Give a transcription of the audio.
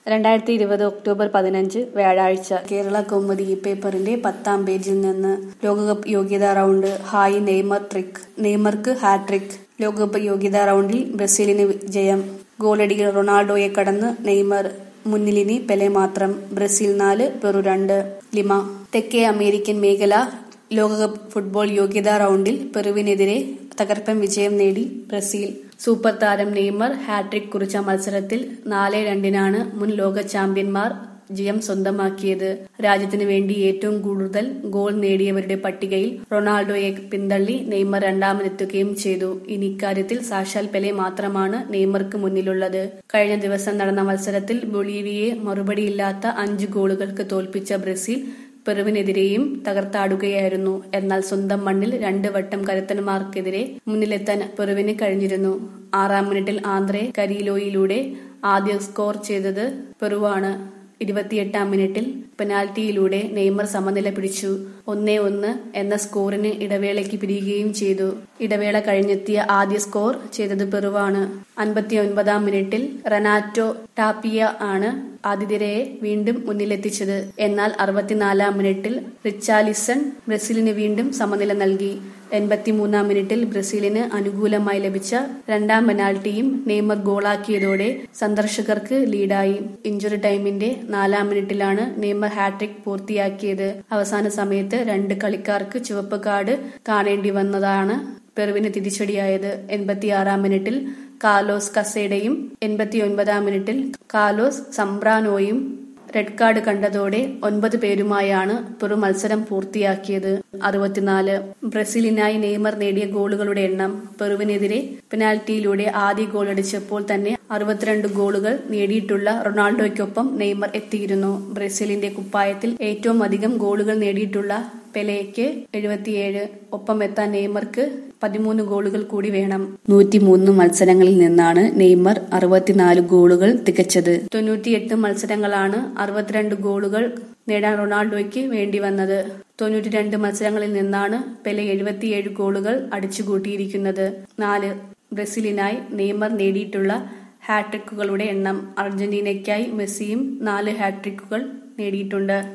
രണ്ടായിരത്തി ഇരുപത് ഒക്ടോബർ പതിനഞ്ച് വ്യാഴാഴ്ച കേരള കൗമുദി ഈ പേപ്പറിന്റെ പത്താം പേജിൽ നിന്ന് ലോകകപ്പ് യോഗ്യതാ റൗണ്ട് ഹായ് നെയ്മർ ട്രിക്ക് നെയ്മർക്ക് ഹാട്രിക് ലോകകപ്പ് യോഗ്യതാ റൗണ്ടിൽ ബ്രസീലിന് ജയം ഗോളടിയിൽ റൊണാൾഡോയെ കടന്ന് നെയ്മർ മുന്നിലിനി പെലെ മാത്രം ബ്രസീൽ നാല് പെറു രണ്ട് ലിമ തെക്കേ അമേരിക്കൻ മേഖല ലോകകപ്പ് ഫുട്ബോൾ യോഗ്യതാ റൗണ്ടിൽ പെറുവിനെതിരെ തകർപ്പൻ വിജയം നേടി ബ്രസീൽ സൂപ്പർ താരം നെയ്മർ ഹാട്രിക് കുറിച്ച മത്സരത്തിൽ നാല് രണ്ടിനാണ് മുൻ ലോക ചാമ്പ്യന്മാർ ജയം സ്വന്തമാക്കിയത് രാജ്യത്തിനു വേണ്ടി ഏറ്റവും കൂടുതൽ ഗോൾ നേടിയവരുടെ പട്ടികയിൽ റൊണാൾഡോയെ പിന്തള്ളി നെയ്മർ രണ്ടാമതെത്തുകയും ചെയ്തു ഇനി ഇക്കാര്യത്തിൽ സാക്ഷാൽ പെലെ മാത്രമാണ് നെയ്മർക്ക് മുന്നിലുള്ളത് കഴിഞ്ഞ ദിവസം നടന്ന മത്സരത്തിൽ ബൊളീവിയയെ മറുപടിയില്ലാത്ത അഞ്ച് ഗോളുകൾക്ക് തോൽപ്പിച്ച ബ്രസീൽ പെറുവിനെതിരെയും തകർത്താടുകയായിരുന്നു എന്നാൽ സ്വന്തം മണ്ണിൽ രണ്ട് വട്ടം കരുത്തന്മാർക്കെതിരെ മുന്നിലെത്താൻ പെറുവിന് കഴിഞ്ഞിരുന്നു ആറാം മിനിറ്റിൽ ആന്ധ്രെ കരീലോയിലൂടെ ആദ്യ സ്കോർ ചെയ്തത് പെറുവാണ് ഇരുപത്തിയെട്ടാം മിനിറ്റിൽ പെനാൽറ്റിയിലൂടെ നെയ്മർ സമനില പിടിച്ചു ഒന്നേ ഒന്ന് എന്ന സ്കോറിന് ഇടവേളയ്ക്ക് പിരിയുകയും ചെയ്തു ഇടവേള കഴിഞ്ഞെത്തിയ ആദ്യ സ്കോർ ചെയ്തത് പെറുവാണ് അൻപത്തിയൊൻപതാം മിനിറ്റിൽ റനാറ്റോ ടാപ്പിയ ആണ് ആതിഥേയരെ വീണ്ടും മുന്നിലെത്തിച്ചത് എന്നാൽ അറുപത്തിനാലാം മിനിറ്റിൽ റിച്ചാലിസൺ ബ്രസീലിന് വീണ്ടും സമനില നൽകി എൺപത്തിമൂന്നാം മിനിറ്റിൽ ബ്രസീലിന് അനുകൂലമായി ലഭിച്ച രണ്ടാം പെനാൽറ്റിയും നെയ്മർ ഗോളാക്കിയതോടെ സന്ദർശകർക്ക് ലീഡായി ഇഞ്ചുറി ടൈമിന്റെ നാലാം മിനിറ്റിലാണ് നെയ്മർ ഹാട്രിക് പൂർത്തിയാക്കിയത് അവസാന സമയത്ത് രണ്ട് കളിക്കാർക്ക് ചുവപ്പ് കാർഡ് കാണേണ്ടി വന്നതാണ് പെറുവിന് തിരിച്ചടിയായത് എൺപത്തിയാറാം മിനിറ്റിൽ കാലോസ് കസേഡയും എൺപത്തിയൊൻപതാം മിനിറ്റിൽ കാലോസ് സംബ്രാനോയും റെഡ് കാർഡ് കണ്ടതോടെ ഒൻപത് പേരുമായാണ് പെറു മത്സരം പൂർത്തിയാക്കിയത് അറുപത്തിനാല് ബ്രസീലിനായി നെയ്മർ നേടിയ ഗോളുകളുടെ എണ്ണം പെറുവിനെതിരെ പെനാൽറ്റിയിലൂടെ ആദ്യ ഗോൾ അടിച്ചപ്പോൾ തന്നെ അറുപത്തിരണ്ട് ഗോളുകൾ നേടിയിട്ടുള്ള റൊണാൾഡോയ്ക്കൊപ്പം നെയ്മർ എത്തിയിരുന്നു ബ്രസീലിന്റെ കുപ്പായത്തിൽ ഏറ്റവും അധികം ഗോളുകൾ നേടിയിട്ടുള്ള പെലെയ്ക്ക് എഴുപത്തിയേഴ് ഒപ്പം എത്താൻ നെയ്മർക്ക് പതിമൂന്ന് ഗോളുകൾ കൂടി വേണം നൂറ്റിമൂന്ന് മത്സരങ്ങളിൽ നിന്നാണ് നെയ്മർ അറുപത്തിനാല് ഗോളുകൾ തികച്ചത് തൊണ്ണൂറ്റിയെട്ട് മത്സരങ്ങളാണ് അറുപത്തിരണ്ട് ഗോളുകൾ നേടാൻ റൊണാൾഡോയ്ക്ക് വേണ്ടി വന്നത് തൊണ്ണൂറ്റിരണ്ട് മത്സരങ്ങളിൽ നിന്നാണ് പെലെ എഴുപത്തിയേഴ് ഗോളുകൾ അടിച്ചുകൂട്ടിയിരിക്കുന്നത് നാല് ബ്രസീലിനായി നെയ്മർ നേടിയിട്ടുള്ള ഹാട്രിക്കുകളുടെ എണ്ണം അർജന്റീനയ്ക്കായി മെസ്സിയും നാല് ഹാട്രിക്കുകൾ നേടിയിട്ടുണ്ട്